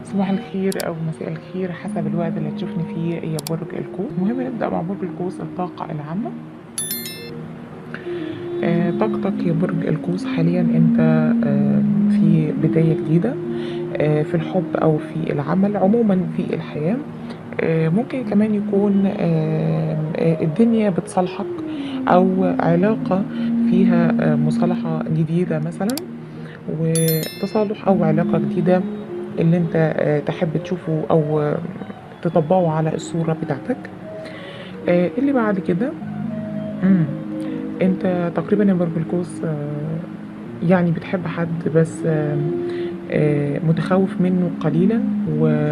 صباح الخير أو مساء الخير حسب الوقت اللي تشوفني فيه يا برج القوس المهم نبدأ مع برج القوس الطاقة العامة آه، طاقتك يا برج القوس حاليا انت آه، في بداية جديدة آه، في الحب أو في العمل عموما في الحياة آه، ممكن كمان يكون آه، آه، الدنيا بتصالحك أو علاقة فيها آه، مصالحة جديدة مثلا وتصالح أو علاقة جديدة اللي انت آه، تحب تشوفه أو آه، تطبقه على الصورة بتاعتك آه، اللي بعد كده مم. انت تقريبا يا برج القوس آه، يعني بتحب حد بس آه، آه، متخوف منه قليلا و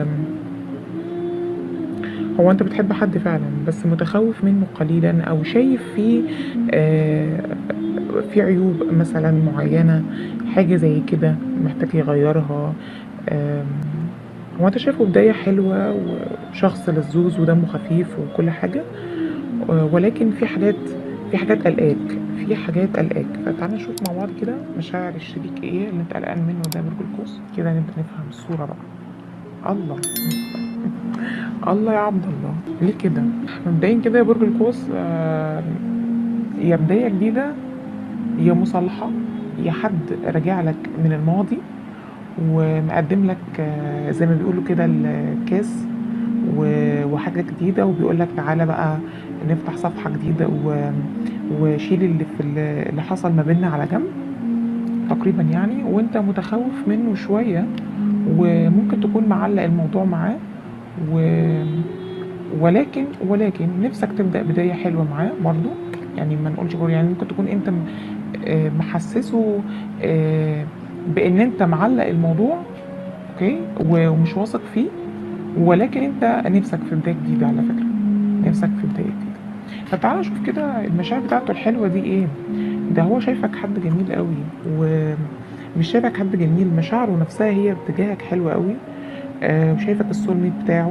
هو انت بتحب حد فعلا بس متخوف منه قليلا او شايف فيه آه، في عيوب مثلا معينة حاجة زي كده محتاج يغيرها آم، هو انت شايفه بداية حلوة وشخص لذوذ ودمه خفيف وكل حاجة آه، ولكن في حاجات في حاجات قلقاك في حاجات قلقاك فتعالى نشوف مع بعض كده مشاعر الشريك ايه اللي انت قلقان منه ده يا برج القوس كده نبدأ نفهم الصورة بقى الله الله يا عبد الله ليه كده مبدئيا كده يا برج القوس آه، يا بداية جديدة يا مصالحة يا حد راجع لك من الماضي ومقدم لك آه، زي ما بيقولوا كده الكاس و- وحاجة جديدة وبيقول لك تعالى بقى نفتح صفحة جديدة و- وشيل اللي في ال- اللي حصل ما بيننا على جنب تقريبا يعني وانت متخوف منه شوية وممكن تكون معلق الموضوع معاه و... ولكن ولكن نفسك تبدأ بداية حلوة معاه برضو يعني ما نقولش برضو يعني ممكن تكون انت م- آه، محسسه آه، بان انت معلق الموضوع اوكي و- ومش واثق فيه ولكن انت نفسك في بداية جديدة على فكرة نفسك في بداية جديدة فتعالى شوف كده المشاعر بتاعته الحلوة دي ايه ده هو شايفك حد جميل قوي ومش شايفك حد جميل مشاعره نفسها هي اتجاهك حلوة قوي آه، وشايفك السول ميت بتاعه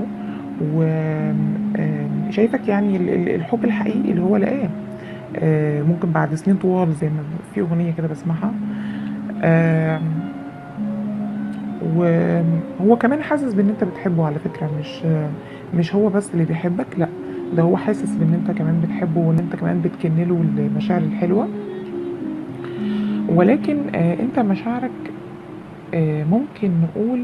وشايفك يعني ال- ال- الحب الحقيقي اللي هو لقاه آه، ممكن بعد سنين طوال زي ما في أغنية كده بسمعها آم، وهو كمان حاسس بان انت بتحبه على فكرة مش مش هو بس اللي بيحبك لا ده هو حاسس بان انت كمان بتحبه وان انت كمان بتكنله المشاعر الحلوة ولكن آه، انت مشاعرك آه، ممكن نقول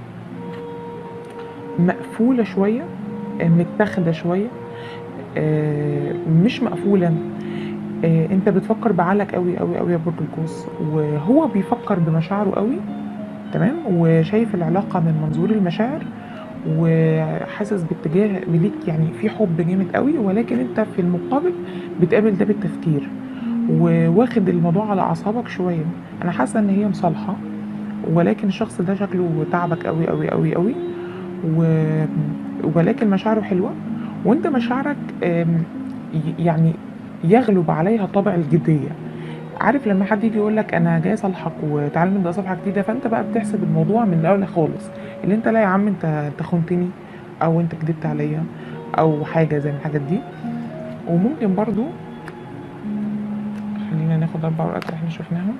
مقفولة شوية آه، متاخدة شوية آه، مش مقفولة آه، انت بتفكر بعقلك قوي قوي قوي يا برج القوس وهو بيفكر بمشاعره قوي تمام وشايف العلاقة من منظور المشاعر وحاسس باتجاه ليك يعني في حب جامد قوي ولكن انت في المقابل بتقابل ده بالتفكير وواخد الموضوع على اعصابك شوية انا حاسة ان هي مصالحة ولكن الشخص ده شكله تعبك قوي قوي قوي قوي و... ولكن مشاعره حلوة وانت مشاعرك آم، ي- يعني يغلب عليها طابع الجدية عارف لما حد يجي يقول لك انا جاي اصالحك وتعالى نبدا صفحه جديده فانت بقى بتحسب الموضوع من الاول خالص اللي انت لا يا عم انت انت خنتني او انت كدبت عليا او حاجه زي من الحاجات دي وممكن برضو خلينا ناخد اربع ورقات اللي احنا شفناهم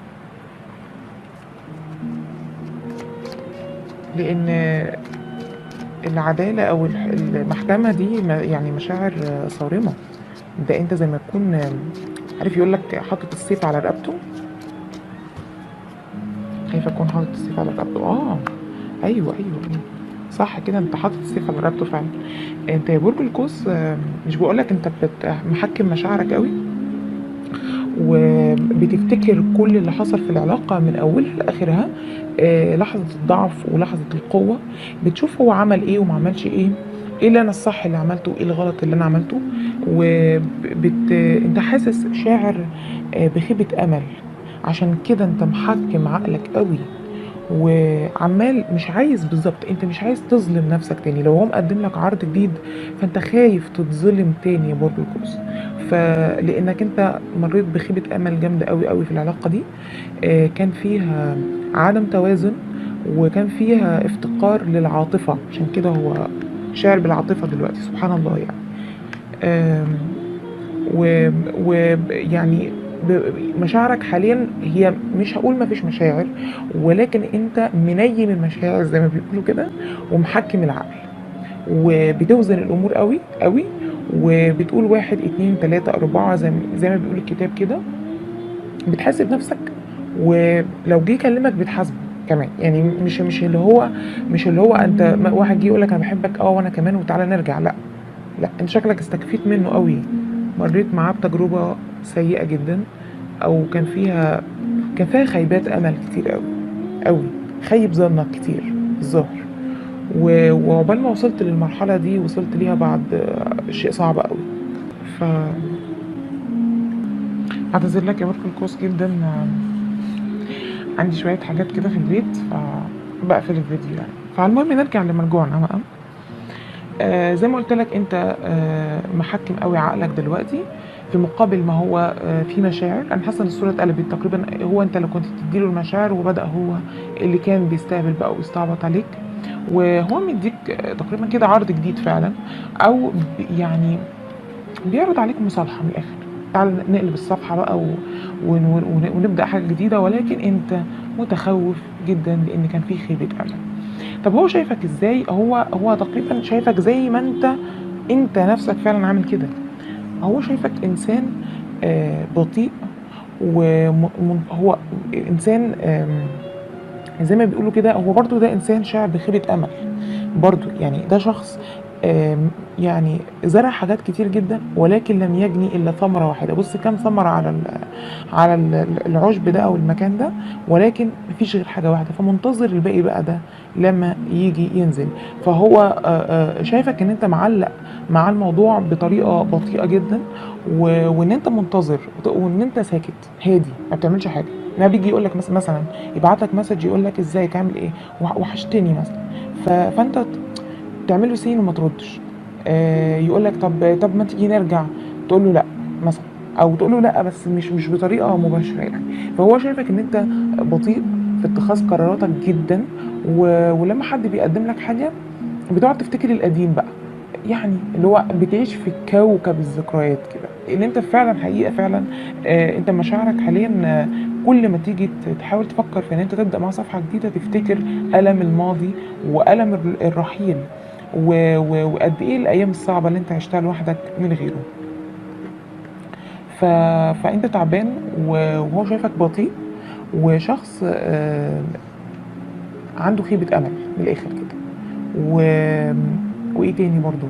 لان العداله او الح- المحكمه دي ما- يعني مشاعر صارمه ده انت زي ما تكون عارف يقول لك حاطط السيف على رقبته خايف اكون حاطط السيف على رقبته اه ايوه ايوه ايوه صح كده انت حاطط السيف على رقبته فعلا انت يا برج القوس آه، مش بقولك انت بت- محكم مشاعرك قوي وبتفتكر كل اللي حصل في العلاقة من أولها لآخرها آه، لحظة الضعف ولحظة القوة بتشوف هو عمل إيه وما عملش إيه إيه اللي أنا الصح اللي عملته إيه الغلط اللي أنا عملته وبت... أنت حاسس شاعر آه، بخيبة أمل عشان كده أنت محكم عقلك قوي وعمال مش عايز بالظبط انت مش عايز تظلم نفسك تاني لو هو مقدم لك عرض جديد فانت خايف تتظلم تاني يا برج القوس فلانك انت مريت بخيبه امل جامده قوي قوي في العلاقه دي آه، كان فيها عدم توازن وكان فيها افتقار للعاطفه عشان كده هو شاعر بالعاطفه دلوقتي سبحان الله يعني آم، و ويعني ب- مشاعرك حاليا هي مش هقول ما فيش مشاعر ولكن انت منيم المشاعر زي ما بيقولوا كده ومحكم العقل وبتوزن الامور قوي قوي وبتقول واحد اتنين تلاتة اربعة زي, ما- زي ما بيقول الكتاب كده بتحاسب نفسك ولو جه يكلمك بتحاسبه كمان يعني مش مش اللي هو مش اللي هو انت ما- واحد جه يقول لك انا بحبك اه وانا كمان وتعالى نرجع لا لا انت شكلك استكفيت منه قوي مريت معاه بتجربة سيئة جدا او كان فيها كان فيها خيبات امل كتير قوي قوي خيب ظنك كتير الظاهر و- وعقبال ما وصلت للمرحلة دي وصلت ليها بعد آه، شيء صعب قوي ف اعتذر لك يا ماركو الكوس جدا آه، عندي شوية حاجات كده في البيت فبقفل الفيديو يعني فالمهم نرجع لمرجوعنا بقى آه زي ما قلت لك انت آه محكم قوي عقلك دلوقتي في مقابل ما هو آه في مشاعر انا حاسه ان الصوره اتقلبت تقريبا هو انت اللي كنت بتديله المشاعر وبدا هو اللي كان بيستقبل بقى ويستعبط عليك وهو مديك آه، تقريبا كده عرض جديد فعلا او ب- يعني بيعرض عليك مصالحه من الاخر تعال نقلب الصفحه بقى و... ون... ون... ونبدا حاجه جديده ولكن انت متخوف جدا لان كان في خيبه امل طب هو شايفك ازاي هو هو تقريبا شايفك زي ما انت انت نفسك فعلا عامل كده هو شايفك انسان آه، بطيء وهو انسان آم، زي ما بيقولوا كده هو برضو ده انسان شاعر بخيبة امل برضو يعني ده شخص آم، يعني زرع حاجات كتير جدا ولكن لم يجني الا ثمره واحده بص كام ثمره على ال- على ال- العشب ده او المكان ده ولكن مفيش غير حاجه واحده فمنتظر الباقي بقى ده لما يجي ينزل فهو آه، آه، شايفك ان انت معلق مع الموضوع بطريقه بطيئه جدا و- وان انت منتظر وت- وان انت ساكت هادي ما بتعملش حاجه ما بيجي يقول لك مثلا يبعت لك مسج يقول لك ازيك عامل ايه وح- وحشتني مثلا ف- فانت ت- تعمل له سين وما تردش آه، يقول لك طب طب ما تيجي نرجع تقول له لا مثلا او تقول له لا بس مش مش بطريقه مباشره يعني فهو شايفك ان انت بطيء في اتخاذ قراراتك جدا و... ولما حد بيقدم لك حاجه بتقعد تفتكر القديم بقى يعني اللي هو بتعيش في كوكب الذكريات كده ان انت فعلا حقيقه فعلا آه انت مشاعرك حاليا آه كل ما تيجي ت- تحاول تفكر في ان انت تبدا مع صفحه جديده تفتكر الم الماضي والم الر- الرحيل و- و- وقد ايه الايام الصعبه اللي انت عشتها لوحدك من غيره ف... فانت تعبان و- وهو شايفك بطيء وشخص آه، عنده خيبة أمل من الآخر كده و... وإيه تاني برضو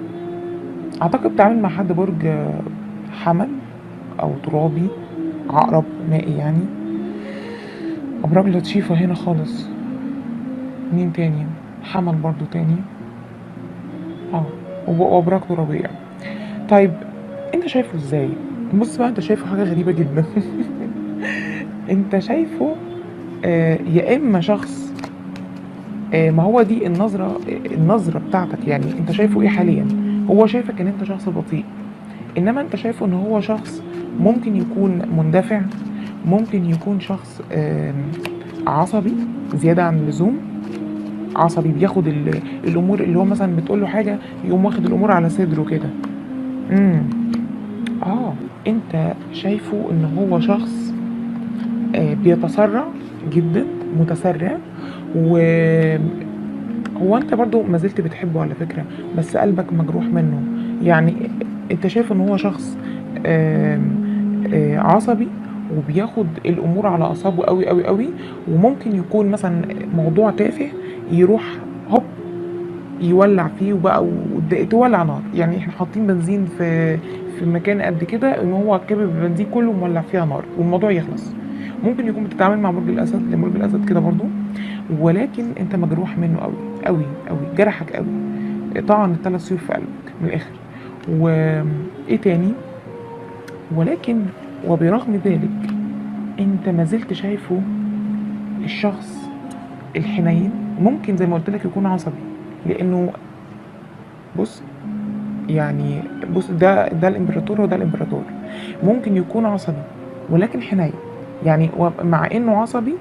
أعتقد بتعامل مع حد برج آه، حمل أو ترابي عقرب مائي يعني أبراج لطيفة هنا خالص مين تاني حمل برضو تاني اه وب- وأبراج ترابية طيب انت شايفه ازاي بص بقى انت شايفه حاجة غريبة جدا انت شايفه آه يا اما شخص آه ما هو دي النظرة النظرة بتاعتك يعني انت شايفه ايه حاليا هو شايفك ان انت شخص بطيء انما انت شايفه ان هو شخص ممكن يكون مندفع ممكن يكون شخص آم، عصبي زيادة عن اللزوم عصبي بياخد ال- الامور اللي هو مثلا بتقول له حاجة يقوم واخد الامور على صدره كده امم اه انت شايفه ان هو شخص آه بيتسرع جدا متسرع و هو انت برضو ما زلت بتحبه على فكرة بس قلبك مجروح منه يعني انت شايف ان هو شخص آم، آه، عصبي وبياخد الامور على اعصابه قوي قوي قوي وممكن يكون مثلا موضوع تافه يروح هوب يولع فيه وبقى ود- تولع نار يعني احنا حاطين بنزين في في مكان قد كده ان هو كابب البنزين كله مولع فيها نار والموضوع يخلص ممكن يكون بتتعامل مع برج الاسد لان برج الاسد كده برضو ولكن انت مجروح منه قوي قوي قوي جرحك قوي طعن الثلاث سيوف في قلبك من الاخر وايه تاني ولكن وبرغم ذلك انت ما زلت شايفه الشخص الحنين ممكن زي ما قلت لك يكون عصبي لانه بص يعني بص ده ده الامبراطور وده الامبراطور ممكن يكون عصبي ولكن حنين يعني و- مع انه عصبي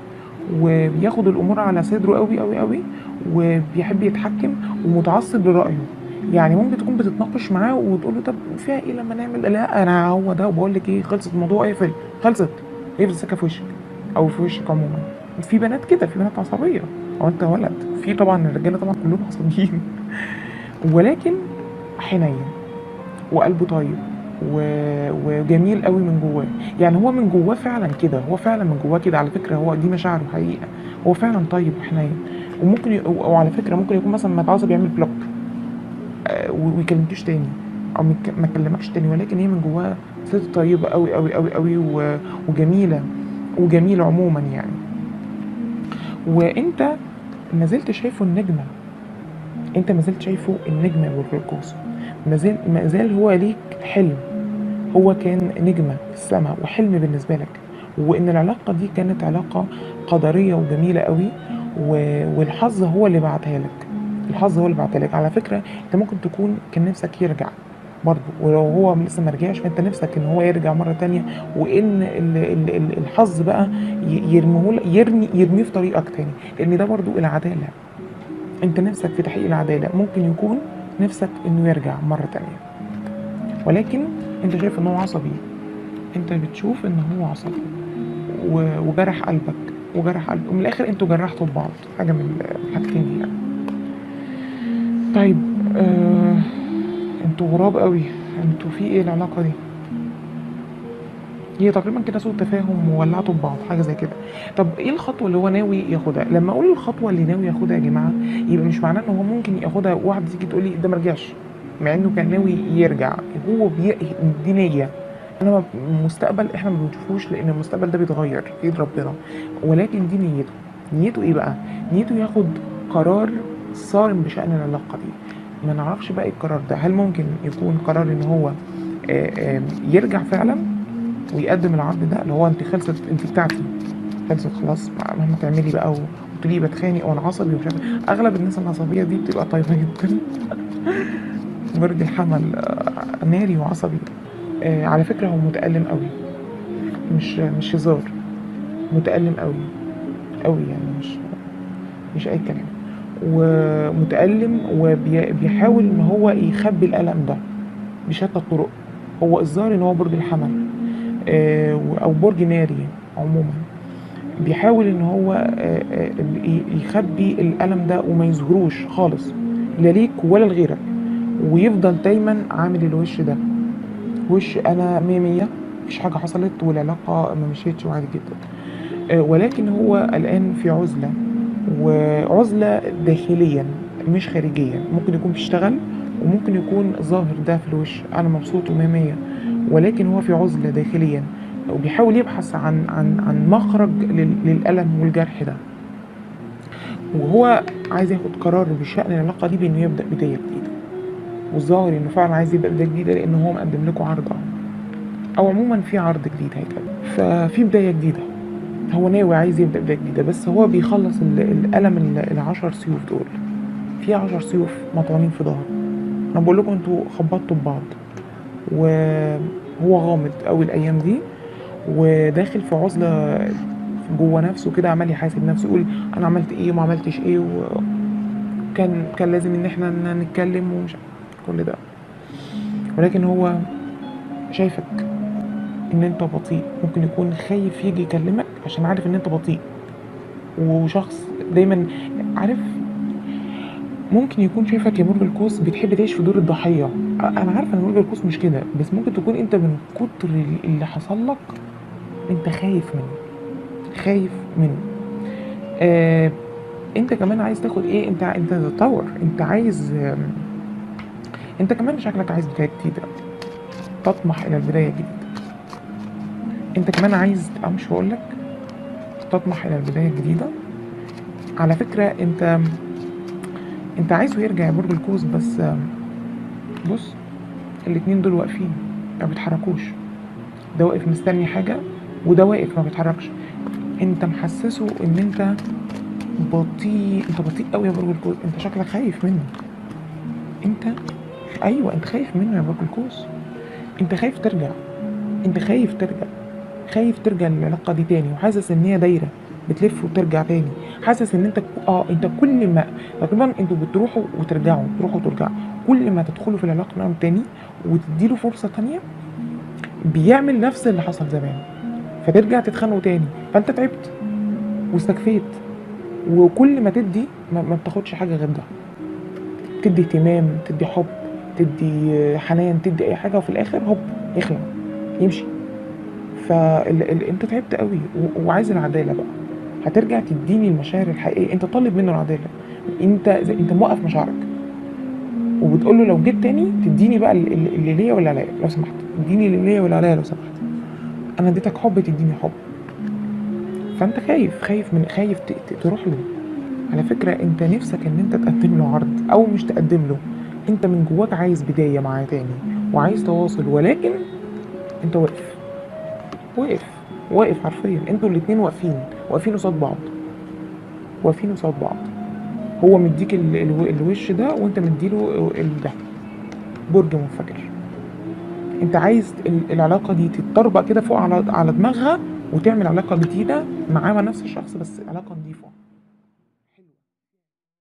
وبياخد الامور على صدره قوي قوي قوي وبيحب يتحكم ومتعصب لرايه يعني ممكن تكون بتتناقش معاه وتقول له طب فيها ايه لما نعمل لا انا هو ده وبقول لك ايه خلصت الموضوع اقفل خلصت اقفل السكه في وشك او في وشك عموما في بنات كده في بنات عصبيه او انت ولد في طبعا الرجاله طبعا كلهم عصبيين ولكن حنين وقلبه طيب و... وجميل قوي من جواه يعني هو من جواه فعلا كده هو فعلا من جواه كده على فكره هو دي مشاعره حقيقه هو فعلا طيب وحنين وممكن ي... او على فكره ممكن يكون مثلا متعصب يعمل بلوك آه، و- ويكلمكش تاني او مك- ما يكلمكش تاني ولكن هي من جواها ست طيبه قوي قوي قوي قوي و... وجميله وجميله عموما يعني وانت ما زلت شايفه النجمه انت ما زلت شايفه النجمه يا برج القوس ما زال ما زال هو ليك حلم هو كان نجمه في السماء وحلم بالنسبه لك وان العلاقه دي كانت علاقه قدريه وجميله قوي و... والحظ هو اللي بعتها لك الحظ هو اللي بعتها لك على فكره انت ممكن تكون كان نفسك يرجع برضه ولو هو لسه ما رجعش فانت نفسك ان هو يرجع مره تانية وان ال- ال- ال- الحظ بقى ي- يرميه يرمي يرميه في طريقك تاني لان ده برضه العداله انت نفسك في تحقيق العداله ممكن يكون نفسك انه يرجع مره تانية ولكن انت شايف ان هو عصبي انت بتشوف ان هو عصبي و- وجرح قلبك وجرح قلبك ومن الاخر انتوا جرحتوا ببعض حاجه من الحاجتين دي يعني طيب آه انتوا غراب قوي انتوا في ايه العلاقه دي هي تقريبا كده سوء تفاهم وولعتوا ببعض حاجه زي كده طب ايه الخطوه اللي هو ناوي ياخدها لما اقول الخطوه اللي ناوي ياخدها يا جماعه يبقى مش معناه ان هو ممكن ياخدها واحده تيجي تقول لي ده ما رجعش مع انه كان ناوي يرجع هو بي... دي نيه انما المستقبل احنا ما بنشوفوش لان المستقبل ده بيتغير في ايد ربنا ولكن دي نيته نيته ايه بقى نيته ياخد قرار صارم بشان العلاقه دي ما نعرفش بقى ايه القرار ده هل ممكن يكون قرار ان هو آه، آه، يرجع فعلا ويقدم العرض ده اللي هو انت خلصت انت بتاعتي خلصت خلاص مهما تعملي بقى وتقولي بتخانق وانا عصبي ومش عارف إيه. اغلب الناس العصبيه دي بتبقى طيبه جدا برج الحمل آه، ناري وعصبي آه، على فكره هو متالم قوي مش مش هزار متالم قوي قوي يعني مش مش اي كلام ومتألم وبيحاول ان هو يخبي الألم ده بشتى الطرق هو الظاهر ان هو برج الحمل آه، و- او برج ناري عموما بيحاول ان هو آه، آه، ي- يخبي الألم ده وما يظهروش خالص لا ليك ولا لغيرك ويفضل دايما عامل الوش ده وش انا مية مية مفيش حاجة حصلت والعلاقة ما مشيتش وعادي جدا آه، ولكن هو الآن في عزلة وعزلة داخليا مش خارجيا ممكن يكون بيشتغل وممكن يكون ظاهر ده في الوش أنا مبسوط ومية مية ولكن هو في عزلة داخليا وبيحاول يبحث عن عن عن مخرج لل- للألم والجرح ده وهو عايز ياخد قرار بشأن العلاقة دي بإنه يبدأ بداية جديدة والظاهر إنه فعلا عايز يبدأ بداية جديدة لأن هو مقدم لكم عرض أهو أو عموما في عرض جديد هيتقدم ففي بداية جديدة هو ناوي عايز يبدأ بداية جديدة بس هو بيخلص ال- الألم ال- العشر سيوف دول في عشر سيوف مطعونين في ظهره أنا بقول لكم انتوا خبطتوا ببعض وهو غامض أوي الأيام دي وداخل في عزلة جوه نفسه كده عمال يحاسب نفسه يقول أنا عملت إيه وما عملتش إيه وكان كان لازم إن إحنا ن- نتكلم ومش كل ده ولكن هو شايفك ان انت بطيء ممكن يكون خايف يجي يكلمك عشان عارف ان انت بطيء وشخص دايما عارف ممكن يكون شايفك يا برج القوس بتحب تعيش في دور الضحية أ- انا عارفه ان برج القوس مش كده بس ممكن تكون انت من كتر اللي حصل لك انت خايف منه خايف منه آه انت كمان عايز تاخد ايه انت انت تتطور انت عايز آم، انت كمان شكلك عايز بداية جديدة تطمح الى البداية الجديدة انت كمان عايز أه مش هقول لك تطمح الى البدايه الجديده على فكره انت انت عايزه يرجع يا برج القوس بس آم، بص الاتنين دول واقفين ما بيتحركوش ده واقف مستني حاجه وده واقف ما بيتحركش انت محسسه ان انت بطيء انت بطيء قوي يا برج القوس انت شكلك خايف منه انت ايوه انت خايف منه يا برج القوس انت خايف ترجع انت خايف ترجع خايف ترجع للعلاقة دي تاني وحاسس ان هي دايرة بتلف وترجع تاني حاسس ان انت اه انت كل ما تقريبا انتوا بتروحوا وترجعوا تروحوا وترجعوا كل ما تدخلوا في العلاقه مع تاني وتديله فرصه تانية بيعمل نفس اللي حصل زمان فترجع تتخانقوا تاني فانت تعبت واستكفيت وكل ما تدي ما, ما بتاخدش حاجه غير ده تدي اهتمام تدي حب تدي حنان تدي اي حاجه وفي الاخر هوب يخلع يمشي فانت تعبت قوي و- وعايز العداله بقى هترجع تديني المشاعر الحقيقيه انت طالب منه العداله انت زي انت موقف مشاعرك وبتقول له لو جيت تاني تديني بقى ال- ال- اللي ليا واللي عليا لو سمحت اديني اللي ليا واللي عليا لو سمحت انا اديتك حب تديني حب فانت خايف خايف من خايف ت- ت- تروح له على فكره انت نفسك ان انت تقدم له عرض او مش تقدم له انت من جواك عايز بدايه معاه تاني وعايز تواصل ولكن انت واقف واقف واقف حرفيا انتوا الاتنين واقفين واقفين قصاد بعض واقفين قصاد بعض هو مديك ال- ال- الوش ده وانت مديله ال- ده برج منفجر انت عايز ال- العلاقه دي تتطربق كده فوق على على دماغها وتعمل علاقه جديده معاه مع نفس الشخص بس علاقه نظيفه